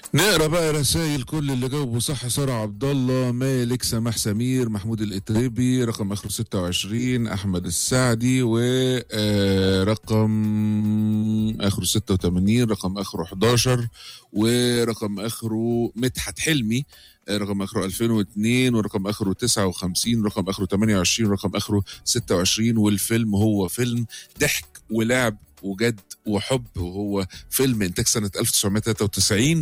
نقرا بقى رسائل كل اللي جاوبوا صح ساره عبد الله مالك سماح سمير محمود الاتربي رقم اخره 26 احمد السعدي ورقم اخره 86 رقم اخره 11 ورقم اخره مدحت حلمي آه، رقم اخره 2002 ورقم اخره 59 رقم اخره 28 رقم اخره 26 والفيلم هو فيلم ضحك ولعب وجد وحب وهو فيلم انتاج سنه 1993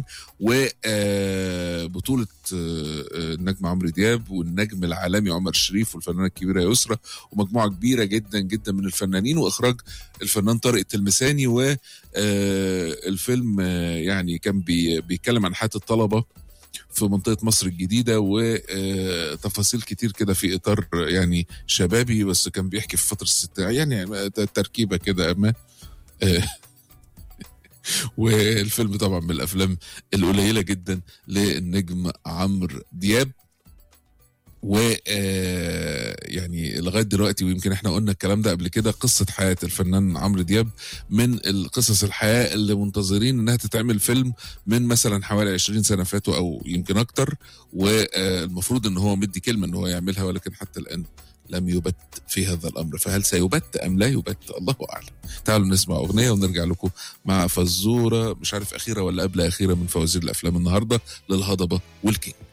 وبطوله النجم عمرو دياب والنجم العالمي عمر الشريف والفنانه الكبيره يسرا ومجموعه كبيره جدا جدا من الفنانين واخراج الفنان طارق التلمساني والفيلم يعني كان بي- بيتكلم عن حياه الطلبه في منطقه مصر الجديده وتفاصيل كتير كده في اطار يعني شبابي بس كان بيحكي في فتره الستينات يعني تركيبه كده ما آه، والفيلم طبعا من الافلام القليله جدا للنجم عمرو دياب و آه، يعني لغايه دلوقتي ويمكن احنا قلنا الكلام ده قبل كده قصه حياه الفنان عمرو دياب من القصص الحياه اللي منتظرين انها تتعمل فيلم من مثلا حوالي 20 سنه فاتوا او يمكن اكتر والمفروض ان هو مدي كلمه ان هو يعملها ولكن حتى الان لم يبت في هذا الامر فهل سيبت ام لا يبت الله اعلم تعالوا نسمع اغنيه ونرجع لكم مع فزوره مش عارف اخيره ولا قبل اخيره من فوازير الافلام النهارده للهضبه والكينج